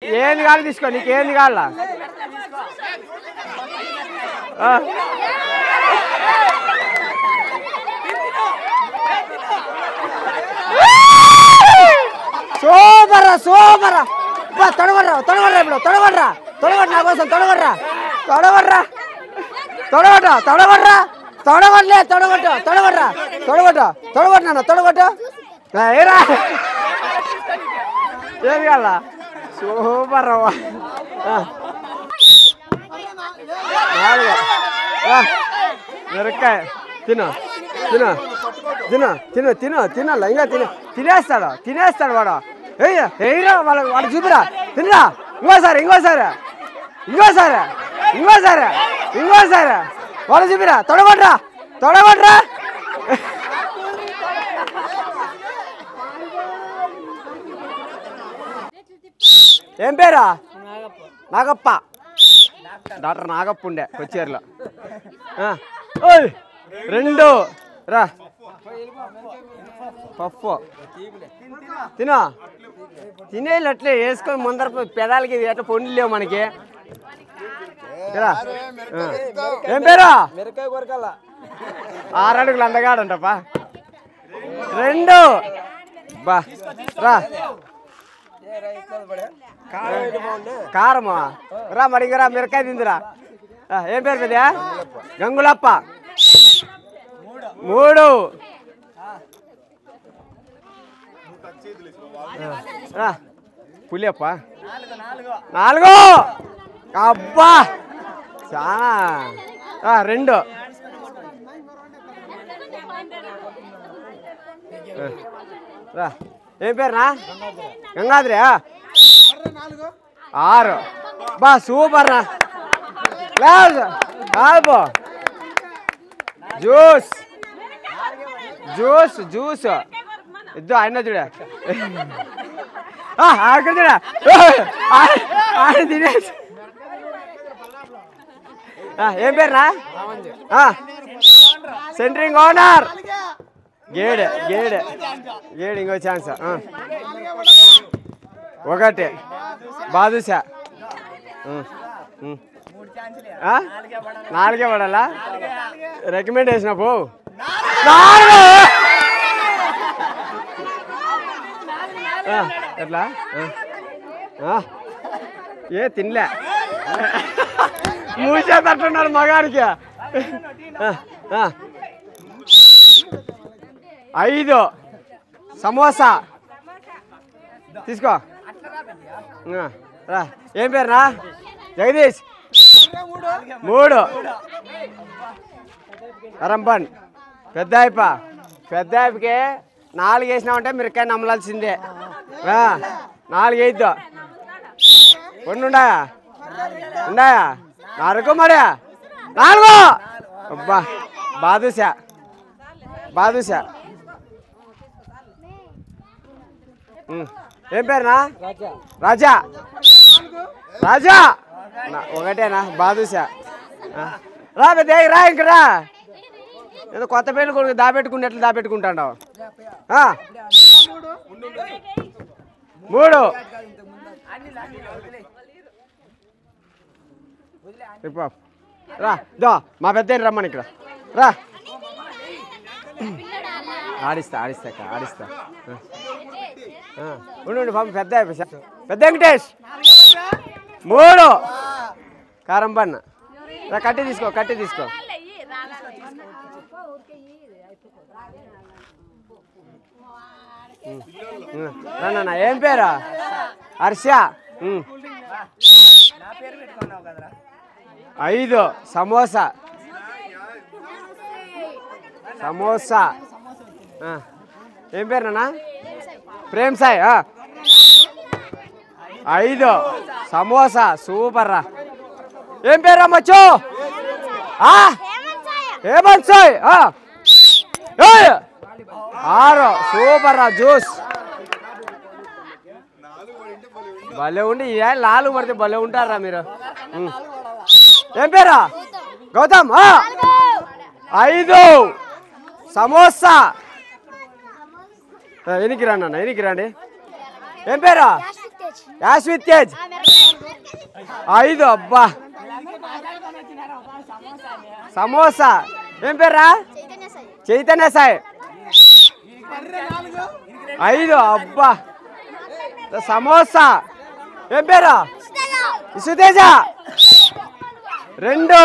ఏంది కావాలి తీసుకో నీకు ఏంది కావాలా ఆ. సూపర్ రా సూపర్ రా బా, తొడగొర్రా తొడగొర్రా ఇప్పుడు తొడగొర్రా తొడగొట్టు నా కోసం తొడగొర్రా తొడగొర్రా తొడగొట్టు తొడగొర్రా తొడగొట్టలే తొడగొట్టు తొడగొట్రా తొడగొట్టు తొడగొట్టు నాన్న తొడగొట్టు ఆ, ఏరా ఏం కావాలా సూపర్ రవ్వ నాలుగు ఆ, మిరక్కాయ తిను తిను తిను తిను తిను తినాల ఇంకా తిను తినేస్తాడు తినేస్తాడు వాడు ఏయ్య ఏయ్యరా వాడు వాడు చూపిరా తినరా ఇంకోసారి ఇంకోసారి ఇంకోసారి ఇంకోసారి ఇంకోసారి వాడు చూపిరా తొడగొట్రా తొడగొట్రా ఏం పేరా నాగప్ప డాక్టర్ నాగప్ప ఉండే కొచ్చేరులో ఆ, ఓయ్ రెండు రా పప్పు తినా తినేళ్ళు అట్లే వేసుకొని ముందర పోయి పెదాలకి ఇవి ఎట్లా పొండి లేవు మనకి రా. ఆ. ఏం పేరు మిరకాయ కొరకాల ఆరు అడుగులు అందగాడంటప్పా రెండు బా రా కారమా రా మరి ఇంకా రా మిరకాయ తిందిరా ఆ, ఏం పేరు పెద్ద గంగులప్ప మూడు ఆ, రా పులియప్ప నాలుగు అబ్బా చాలా ఆ, రెండు ఆ, రా ఏం పేరునా గంగాద్రి ఆరు బా సూపర్ రా లేదు కాదు జ్యూస్ జ్యూస్ జ్యూస్ ఇద్దు ఆయన చూడ అక్కడ చూడ ఆయన తినేసి ఆ, ఏం పేరునా సెంటరింగ్ ఓనర్ గేడ్ గేడ్ గేడ్ ఇంకో ఛాన్స్ ఒకటి బాదుషా ఉం, ఉం. ఆ? నాలుగే పడాలా రికమెండేషన్ పో నాలుగు ఆ, ఎట్లా ఆ. ఆ. ఏ తినలే మూసేటట్టున్నాడు మగాడికి ఆ, ఆ. ఐదు సమోసా తీసుకో ఆ, రా ఏం పేరునా జగదీష్ మూడు రంపన్ పెద్ద అయిప పెద్ద అయిపకి నాలుగు వేసినామంటే మిరకాయ నమ్మలాల్సిందే ఆ, నాలుగు వేయద్దు కొన్ని ఉన్నాయా ఉన్నాయా నాలుగు మరే నాలుగు అబ్బా బాదుషా బాదుషా ఉమ్. ఏం పేరునా రాజా రాజా నా- ఒకటేనా బాదుషా ఆ. రా పెద్ద రా ఇంక రా ఏదో కొత్త పెళ్లి కొడుకు దాపెట్టుకున్నట్లు దాపెట్టుకుంటాడు మూడు చెప్పు. రా దో మా పెద్ద రమ్మని ఇక్కడ రా ఆడిస్తా ఆడిస్తా అక్క, ఆడిస్తా ఆ. ఆ, ఉండు ఉండు పాపం పెద్ద అయిపోయా. పెద్ద వెంకటేష్ మూడు కారం పన్న రా కట్టి తీసుకో కట్టి తీసుకో ఉమ్. ఉమ్. రా నాన్న ఏం పేరు హర్ష ఉమ్. ఐదు సమోసా సమోసా ఆ. ఏం పేరు నాన్న ప్రేమ్ సాయి ఆ. ఐదు సమోసా సూపర్ రా ఏం పేరు అమ్మచ్చు హేమంత్ సాయి ఆ. ఏయ్! ఆరు సూపర్ రా జ్యూస్ భలే ఉండి ఏ నాలుగు పడితే భలే ఉంటారా మీరు ఉమ్. ఏం పేరా గౌతమ్ ఆ. ఐదు సమోసా ఆ, ఎనికి రండి అన్న ఎనికి రండి ఏం పేరా తేజ్ యాశ్విత్ తేజ్ ఐదు అబ్బా సమోసా ఏం పేరా చైతన్య సాయి చైతన్య సాయి ఐదు అబ్బా సమోసా ఏం పేరు ఇసుతేజ రెండు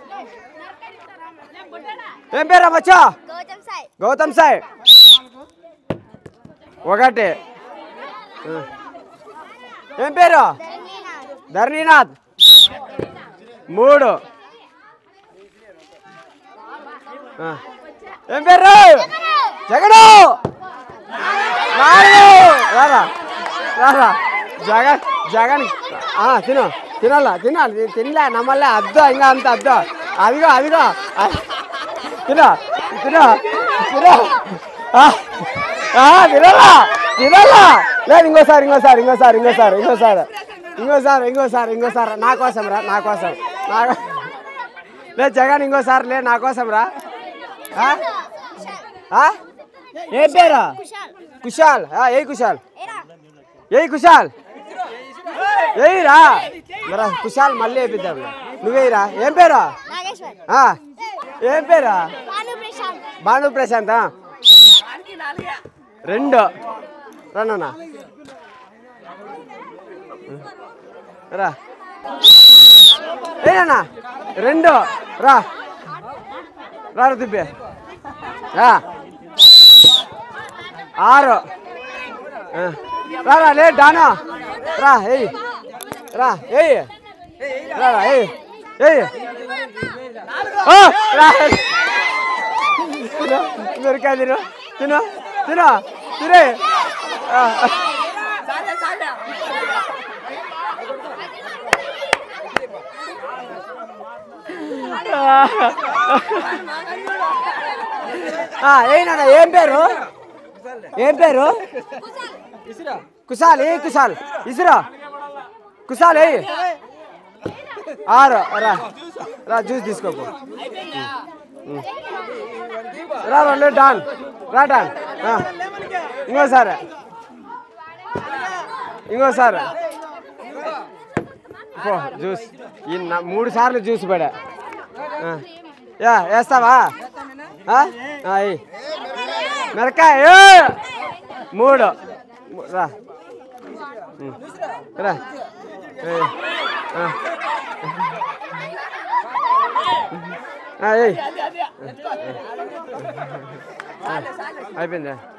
ఏం పేరు మచ్చా గౌతమ్ సాయి గౌతమ్ సాయి ఒకటి ఆ. ఏం పేరు ధరణీనాథ్ మూడు ఆ. ఏం పేరు జగడు నాలుగు రారా రారా జగన్ జగన్ ఆ, తిను తినాలా తినాలి తి- తినలే నమ్మలే అద్దు ఇంకా అంత అద్దు అదిగో అదిగో అ- తిను తిను తిను ఆ, ఆ, తినాలా తినాలా లేదు ఇంకోసారి ఇంకోసారి ఇంకోసారి ఇంకోసారి ఇంకోసారి ఇంకోసారి ఇంకోసారి ఇంకోసారి నా కోసం రా నా కోసం నా కో- లేదు జగన్ ఇంకోసారి లే నా కోసం రా ఆ? ఆ? ఏ పేరు కుషాల్ కుశాల్ ఆ, ఏ కుశాల్ ఏరా ఏ కుశాల్ ఏయిరా మరా కుశాల్ మళ్ళీ వేపిద్దాం నువ్వేరా ఏం పేరు నాగేశ్వర్ ఆ, ఏం పేరు భాను ప్రశాంత్ భాను ప్రశాంత్ ఆ? రెండు రన్నా రా ఏనా రెండు రా రా తిప్పి రా ఆరు ఆ. రా రా లే డానా రా ఏయ్ రా ఏయ్ రా రా ఏయ్ ఏయ్ ఓ, రా తిను మిరకాయ తిను తిను తిను తినే ఆ. ఆ, ఏనా ఏం పేరు ఏం పేరు కుశాల్ ఏ కుశాల్ ఇసురా కుశాల్ ఏ ఆరు రా రా జ్యూస్ తీసుకోకు ఉమ్. రా రెండు డాన్ రా డాన్ ఆ. ఇంకోసారి ఇంకోసారి పో జ్యూస్ ఈ నా- మూడు సార్లు జ్యూస్ పడా ఆ. యా వేస్తావా ఆ? ఆ, ఎయ్. మిరకాయ ఏ! మూడు ము- రా ఉమ్. రా ఏయ్. ఆ. ఆ, ఏయ్. ఆ, అయిపోయిందా